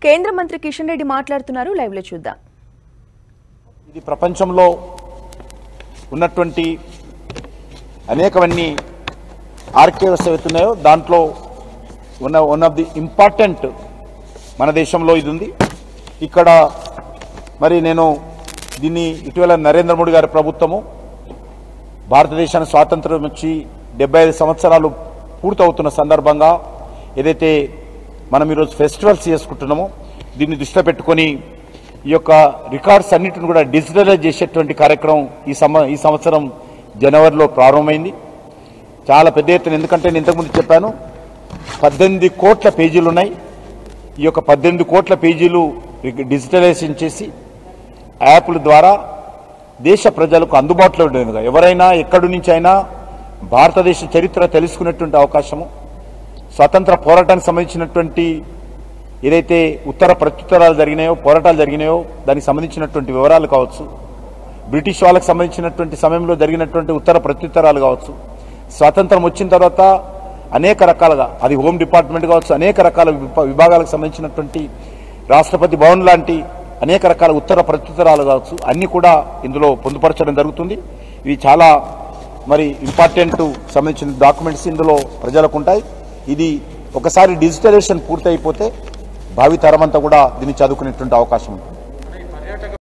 కేంద్ర మంత్రి కిషన్ రెడ్డి మాట్లాడుతున్నారు లైవ్ లో చూద్దాం ఇది ప్రపంచంలో ఉన్నటువంటి అనేకవన్నీ ఆర్కైవ్స్ ఏవైతున్నాయో దాంట్లో ఉన్న వన్ ఆఫ్ ది ఇంపార్టెంట్ మన దేశంలో ఇది ఉంది ఇక్కడ మరి నేను దీన్ని ఇటీవల నరేంద్ర మోడీ గారి ప్రభుత్వము భారతదేశానికి స్వాతంత్రం వచ్చి డెబ్బై ఐదు సంవత్సరాలు పూర్తవుతున్న సందర్భంగా ఏదైతే మనం ఈరోజు ఫెస్టివల్స్ చేసుకుంటున్నామో దీన్ని దృష్టిలో పెట్టుకొని ఈ యొక్క రికార్డ్స్ అన్నిటిని కూడా డిజిటలైజ్ చేసేటువంటి కార్యక్రమం ఈ సమ ఈ సంవత్సరం జనవరిలో ప్రారంభమైంది చాలా పెద్ద ఎత్తున ఎందుకంటే నేను ఇంతకుముందు చెప్పాను పద్దెనిమిది కోట్ల పేజీలు ఉన్నాయి ఈ యొక్క పద్దెనిమిది కోట్ల పేజీలు డిజిటలైజేషన్ చేసి యాప్ల ద్వారా దేశ ప్రజలకు అందుబాటులో ఉండేదిగా ఎవరైనా ఎక్కడి నుంచి అయినా భారతదేశ చరిత్ర తెలుసుకునేటువంటి అవకాశము స్వతంత్ర పోరాటానికి సంబంధించినటువంటి ఏదైతే ఉత్తర ప్రత్యుత్తరాలు జరిగినాయో పోరాటాలు జరిగినాయో దానికి సంబంధించినటువంటి వివరాలు కావచ్చు బ్రిటిష్ వాళ్ళకి సంబంధించినటువంటి సమయంలో జరిగినటువంటి ఉత్తర ప్రత్యుత్తరాలు కావచ్చు స్వాతంత్రం వచ్చిన తర్వాత అనేక రకాలుగా అది హోమ్ డిపార్ట్మెంట్ కావచ్చు అనేక రకాల విభా- విభాగాలకు సంబంధించినటువంటి రాష్ట్రపతి భవన్ లాంటి అనేక రకాల ఉత్తర ప్రత్యుత్తరాలు కావచ్చు అన్ని కూడా ఇందులో పొందుపరచడం జరుగుతుంది ఇవి చాలా మరి ఇంపార్టెంట్ సంబంధించిన డాక్యుమెంట్స్ ఇందులో ప్రజలకు ఉంటాయి ఇది ఒకసారి డిజిటలైజేషన్ పూర్తయిపోతే భావితరం అంతా కూడా దీన్ని చదువుకునేటువంటి అవకాశం ఉంటుంది